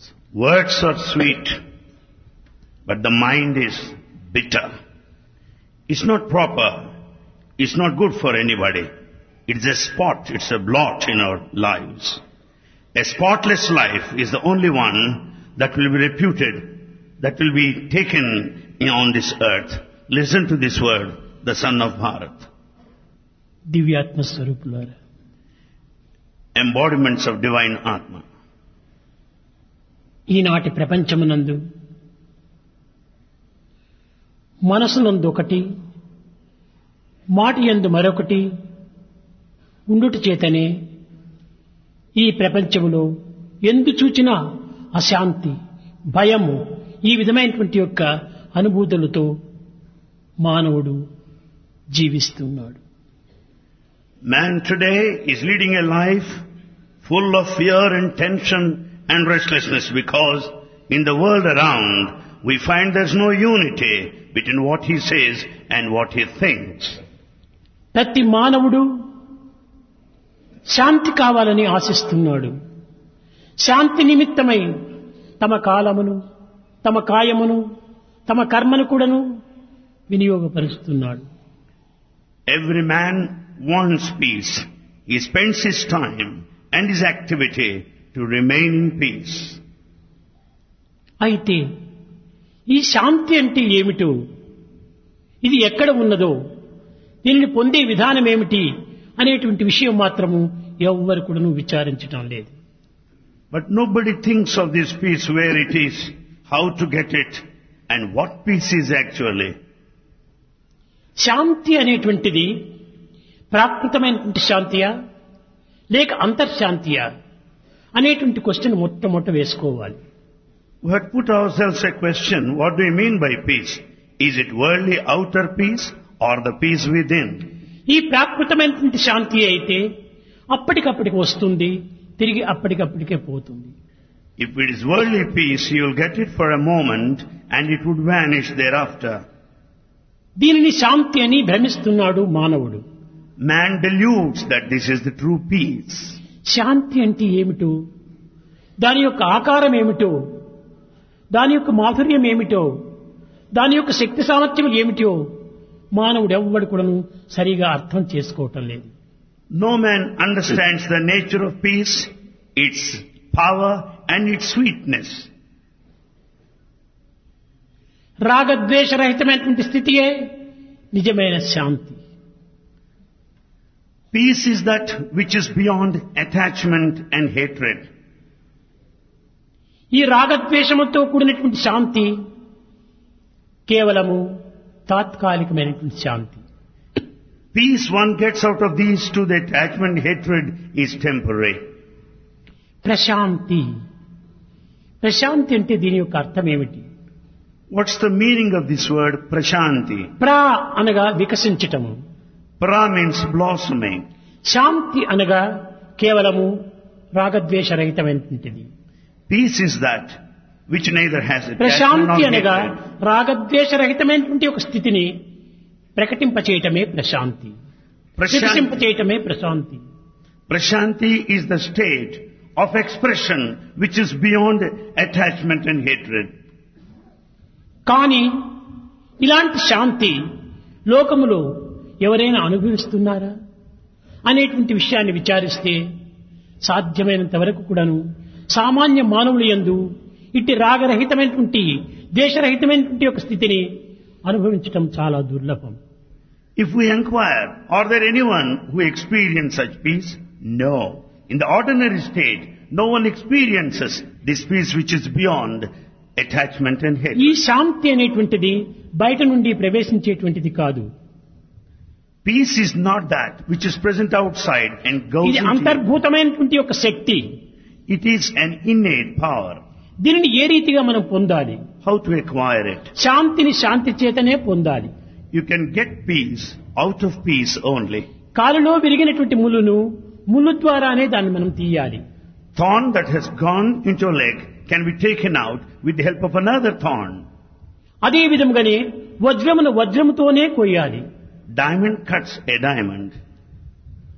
Words are sweet, but the mind is bitter. It's not proper. It's not good for anybody. It's a spot, it's a blot in our lives. A spotless life is the only one that will be reputed, that will be taken on this earth. Listen to this word, the son of Bharat. దివ్యాత్మ స్వరూపులారా Embodiments of divine Atma. ఈనాటి ప్రపంచమునందు మనసునందు ఒకటి మాటి యందు మరొకటి ఉండుట చేతనే ఈ ప్రపంచములో ఎందు చూచినా అశాంతి భయము ఈ విధమైనటువంటి యొక్క అనుభూతులతో మానవుడు జీవిస్తున్నాడు Man today is leading a life full of fear and tension and restlessness because in the world around we find there's no unity between what he says and what he thinks. ప్రతి మానవుడు శాంతి కావాలని ఆశిస్తున్నాడు శాంతి నిమిత్తమై తమ కాలమును తమ కాయమును తమ కర్మను కూడాను వినియోగపరుస్తున్నాడు Every man wants peace. He spends his time and his activity to remain in peace. అయితే ఈ శాంతి అంటే ఏమిటో ఇది ఎక్కడ ఉన్నదో దీనిని పొందే విధానం ఏమిటి అనేటువంటి విషయం మాత్రము ఎవ్వరు కూడాను విచారించడం లేదు But nobody thinks of this peace, where it is, how to get it, and what peace is actually. శాంతి అనేటువంటిది ప్రాకృతమైనటువంటి శాంతియా లేక అంతర్శాంతియా అనేటువంటి క్వశ్చన్ మొట్టమొదట వేసుకోవాలి We had put ourselves a question, what do we mean by peace? Is it worldly outer peace or the peace within? ఈ ప్రాకృతమైనటువంటి శాంతి అయితే అప్పటికప్పటికి వస్తుంది తిరిగి అప్పటికప్పటికే పోతుంది If it is worldly peace, you will get it for a moment and it would vanish thereafter. దీనిని శాంతి అని భ్రమిస్తున్నాడు మానవుడు Man deludes that this is the true peace. శాంతి అంటే ఏమిటో దాని యొక్క ఆకారం ఏమిటో దాని యొక్క మాధుర్యం ఏమిటో దాని యొక్క శక్తి సామర్థ్యం ఏమిటో మానవుడు ఎవ్వడు కూడాను సరిగా అర్థం చేసుకోవటం లేదు No man understands the nature of peace, its power and its sweetness. రాగద్వేషరహితమైనటువంటి స్థితియే నిజమైన శాంతి Peace is that which is beyond attachment and hatred. ఈ రాగద్వేషముతో కూడినటువంటి శాంతి కేవలము తాత్కాలికమైనటువంటి శాంతి Peace one gets out of these two, the attachment, hatred is temporary. Prashanti Prashanti అంటే దీని యొక్క అర్థం ఏమిటి What's the meaning of this word prashanti? ప్రా అనగా వికసించటము Pra means blossoming. శాంతి అనగా కేవలము రాగద్వేషరహితమైనటువంటిది Peace is that which neither has attachment Prashanti nor అనగా hatred. రాగద్వేషరహితమైనటువంటి ఒక స్థితిని ప్రకటింపచేయటమే Prashanti Prashanti, వికసింపచేయటమే Prashanti prashanti is the state of expression which is beyond attachment and hatred. కానీ ఇలాంటి శాంతి లోకములో ఎవరైనా అనుభవిస్తున్నారా అనేటువంటి విషయాన్ని విచారిస్తే సాధ్యమైనంత వరకు కూడాను సామాన్య మానవుల యందు ఇట్టి రాగరహితమైనటువంటి దేశరహితమైనటువంటి ఒక స్థితిని అనుభవించటం చాలా దుర్లభం If we inquire, are there anyone who experience such peace? No. In the ordinary state, no one experiences this peace which is beyond attachment and hatred. ఈ శాంతి అనేటువంటిది బయట నుండి ప్రవేశించేటువంటిది కాదు Peace is not that which is present outside and goes ఇది into you. అంతర్భూతమైనటువంటి ఒక శక్తి It is an innate power. దీనిని ఏ రీతిగా మనం పొందాలి How to acquire it? శాంతిని శాంతి చేతనే పొందాలి You can get peace out of peace only. కాలులో విరిగినటువంటి ముళ్ళును ముళ్ళు ద్వారానే దాన్ని మనం తీయాలి Thorn that has gone into a leg can be taken out with the help of another thorn. అదే విధముగానే వజ్రమును వజ్రముతోనే కొయ్యాలి Diamond cuts a diamond.